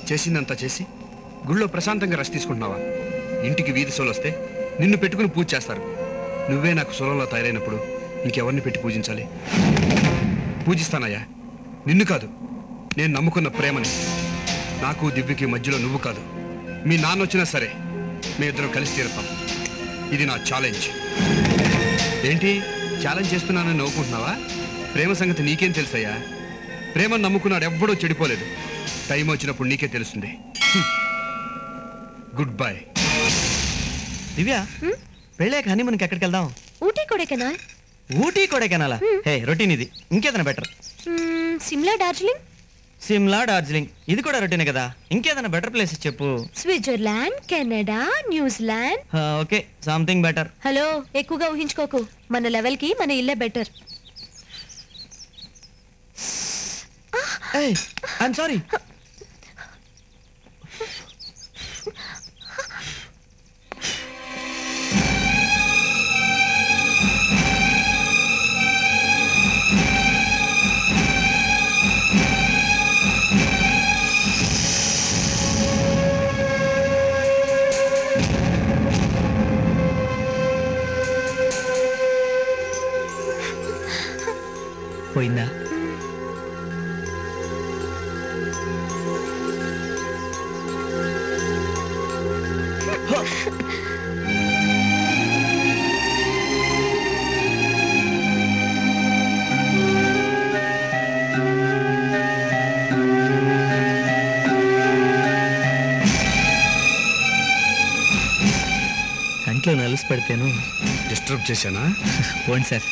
చేసిందంతా చేసి గుళ్ళో ప్రశాంతంగా రెస్ట్ తీసుకుంటున్నావా ఇంటికి వీధి సోలు వస్తే నిన్ను పెట్టుకుని పూజ చేస్తారు నువ్వే నాకు సొలంలో తయారైనప్పుడు ఇంకెవరిని పెట్టి పూజించాలి పూజిస్తానయ్యా నిన్ను కాదు నేను నమ్ముకున్న ప్రేమని నాకు దివ్యకి మధ్యలో నువ్వు కాదు మీ నాన్న వచ్చినా సరే మీ ఇద్దరం కలిసి తీరుతాం ఇది నా ఛాలెంజ్ ఏంటి ఛాలెంజ్ చేస్తున్నానని నవ్వుకుంటున్నావా ప్రేమ సంగతి నీకేం తెలుసయ్యా ప్రేమను నమ్ముకున్నాడు ఎవ్వడూ చెడిపోలేదు టైం వచ్చినప్పుడు నీకే తెలుస్తుంది గుడ్ బై దివ్య పెళ్ళాక హనీమూన్కి ఎక్కడికి వెళ్దాం ఊటీ కొడైకెనాల్ ఊటీ కొడైకెనాలా హే రొటీన్ ఇది ఇంకేదైనా బెటర్ మ్మ్, సిమ్లా డార్జిలింగ్ సిమ్లా డార్జిలింగ్ ఇది కూడా రొటీనే కదా ఇంకేదైనా బెటర్ ప్లేసెస్ చెప్పు Switzerland Canada New Zealand okay something better hello ఎక్కువగా ఊహించుకోకు మన లెవెల్ కి మన ఇల్లే బెటర్ ఐఎమ్ సారీ పోయిందా కంట్లో నలుసు పెడితేను డిస్టర్బ్ చేశానా పోండి సార్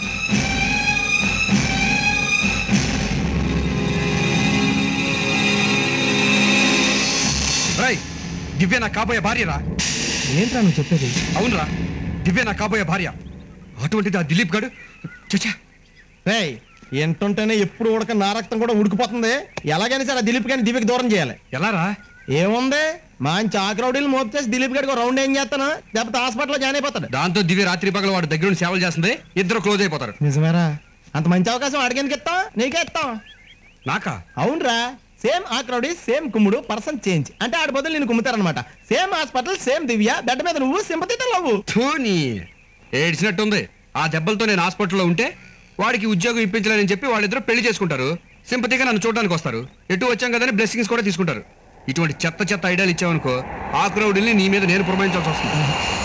రై దివ్య నా కాబోయే భార్యరా ఏంట్రా నువ్వు చెప్పేది అవునరా దివ్య నా కాబోయే భార్య అటువంటిది ఆ దిలీప్ గాడు చచ్చా రేయ్ ఎంటుంటేనే ఎప్పుడు ఉడక నా రక్తం కూడా ఉడికిపోతుంది ఎలాగైనా సరే ఆ దిలీప్ గారిని దివ్యకి దూరం చేయాలి ఎలారా ఏముంది మంచి ఆక్రౌడీలు మోపు చేసి దిలీప్ గారికి ఒక రౌండ్ ఏం చేస్తాను లేకపోతే హాస్పిటల్లో జాయిన్ అయిపోతాడు దాంతో దివ్య రాత్రి పగల వాడు దగ్గర నుండి సేవలు చేస్తుంది ఇద్దరు క్లోజ్ అయిపోతారు నిజమేరా అంత మంచి అవకాశం అడిగేందుకు ఇస్తాం నీకే ఇస్తాం నాకా అవునరా సేమ్ ఆక్రౌడీ సేమ్ కుమ్ముడు పర్సన్ చేంజ్ అంటే ఆడ బదులు నేను కుమ్ముతారనమాట same hospital same Divya bed మీద నువ్వు సింపతితో లవ్వు ధోని ఏడ్చినట్టుంది ఆ దెబ్బలతో నేను హాస్పిటల్లో ఉంటే వాడికి ఉద్యోగం ఇప్పించలేనని చెప్పి వాళ్ళిద్దరూ పెళ్లి చేసుకుంటారు సింపతిగా నన్ను చూడడానికి వస్తారు ఎటు వచ్చాం కదని బ్లెస్సింగ్స్ కూడా తీసుకుంటారు ఇటువంటి చెత్త చెత్త ఐడియాలు ఇచ్చావనుకో ఆ క్రౌడ్ని నీ మీద నేను పురమాయించాల్సి వస్తుంది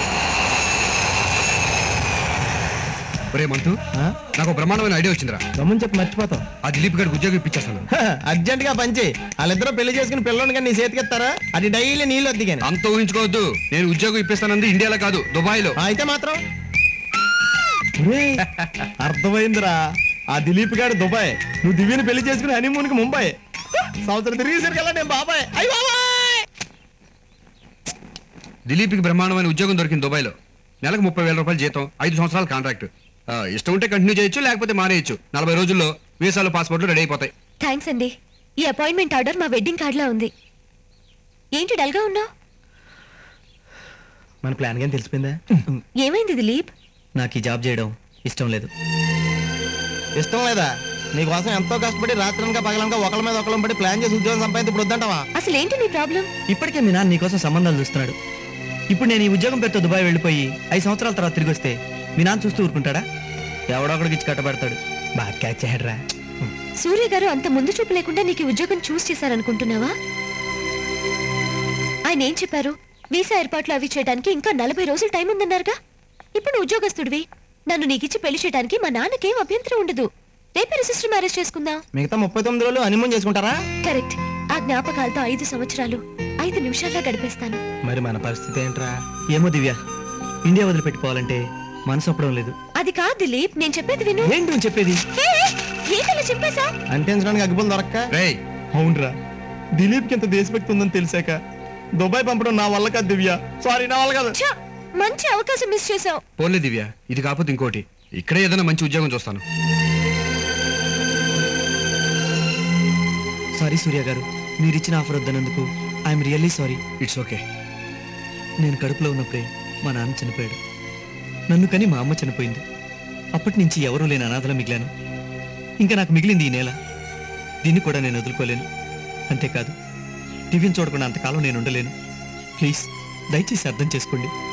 ఒరే మంతు నాకు ఒక బ్రహ్మాండమైన ఐడియా వచ్చిందిరా గమ్ముని చెప్పి మర్చిపోతాం ఆ దిలీప్ గారికి ఉద్యోగం ఇప్పించేస్తాను అర్జెంట్ గా పంచి వాళ్ళిద్దరూ పెళ్లి చేసుకుని పిల్లని కానీ నీ చేతికి ఇస్తారా అది డైలీ నీళ్ళు వద్ది కానీ అంత ఊహించుకోవద్దు నేను ఉద్యోగం ఇప్పిస్తానంది ఇండియాలో కాదు దుబాయ్ లో అయితే మాత్రం ఒరేయ్, అర్థమైందిరా ఆ దిలీప్ గారు దుబాయ్ నువ్వు దివ్యని పెళ్లి చేసుకుని హనీమూన్ కి ముంబై సంవత్సరం తిరిగేసరికి వెళ్ళా నేను బాబాయ్ అయ్యి బాబాయ్ దిలీప్కి బ్రహ్మాండమైన ఉద్యోగం దొరికింది దుబాయ్లో నెలకు ముప్పై వేల రూపాయలు జీతం ఐదు సంవత్సరాల కాంట్రాక్ట్ ఆ, ఇష్టం ఉంటే కంటిన్యూ చేయొచ్చు లేకపోతే మానేయచ్చు నలభై రోజుల్లో వీసాలు పాస్పోర్ట్లు రెడీ అయిపోతాయి థ్యాంక్స్ అండి ఈ అపాయింట్మెంట్ ఆర్డర్ మా వెడ్డింగ్ కార్డులో ఉంది ఏంటి డల్గా ఉన్నావు మన ప్లాన్ కానీ తెలిసిపోయిందా ఏమైంది దిలీప్ నాకు ఈ జాబ్ చేయడం ఇష్టం లేదు ఇష్టం లేదా నీకోసం ఎంతో కష్టపడి రాత్రనక పగలనక ఒకళ్ళ మీద ఒకళ్ళం పడి ప్లాన్ చేసి ఉద్యోగం సంపాదించి ఇప్పుడు వద్దంటావా అసలు ఏంటి నీ ప్రాబ్లం ఇప్పటికే మీ నాన్న నీకోసం సంబంధాలు చూస్తున్నాడు ఇప్పుడు నేను ఈ ఉద్యోగం పేరుతో దుబాయ్ వెళ్ళిపోయి ఐదు సంవత్సరాల తర్వాత తిరిగి వస్తే మీ నాన్న చూస్తూ ఊరుకుంటాడా ఎవడొకడికి ఇచ్చి కట్టబెడతాడు బాగా క్యాచ్ చేయడరా సూర్య గారు అంత ముందు చూపు లేకుండా నీకు ఈ ఉద్యోగం చూస్ చేశారనుకుంటున్నావా ఆయన ఏం చెప్పారు వీసా ఏర్పాట్లు అవి చేయడానికి ఇంకా నలభై రోజులు టైం ఉందన్నారుగా ఇప్పుడు నువ్వు ఉద్యోగస్తుడివి నన్ను నీకిచ్చి పెళ్లి చేయడానికి మా నాన్నకేం అభ్యంతరం ఉండదు రేపే రిజిస్టర్ మ్యారేజ్ చేసుకుందాం మిగతా ముప్పై తొమ్మిది రోజులు హనీమూన్ చేసుకుంటారా కరెక్ట్ ఆ జ్ఞాపకాలతో ఐదు సంవత్సరాలు ఐదు నిమిషాల్లో గడిపేస్తాను మరి మన పరిస్థితి ఏంట్రా ఏమో దివ్య ఇండియా వదిలిపెట్టుకోవాలంటే మనసు ఒప్పడం లేదు అది కాదు దిలీప్ నేను చెప్పేది విను ఏంటి నువ్వు చెప్పేది హే, ఏంటలా చెప్పేశా అంటించడానికి అగ్గిపులు దొరక్క రేయ్ అవునరా దిలీప్ కి ఇంత దేశభక్తి ఉందని తెలిసాక దుబాయ్ పంపడం నా వల్ల కాదు దివ్య సారీ నా వల్ల కాదు ఛ, మంచి అవకాశం మిస్ చేసావు పోలే దివ్య ఇది కాకపోతే ఇంకోటి ఇక్కడే ఏదైనా మంచి ఉద్యోగం చూస్తాను సారీ సూర్య గారు మీరు ఇచ్చిన ఆఫర్ వద్దన్నందుకు I'm really sorry it's okay నేను కడుపులో ఉన్నప్పుడే మా నాన్న చనిపోయాడు నన్ను కని మా అమ్మ చనిపోయింది అప్పటి నుంచి ఎవరూ లేని అనాథల మిగిలాను ఇంకా నాకు మిగిలింది ఈ నేల దీన్ని కూడా నేను వదులుకోలేను అంతేకాదు టిఫిన్ చూడకుండా అంతకాలం నేను ఉండలేను ప్లీజ్ దయచేసి అర్థం చేసుకోండి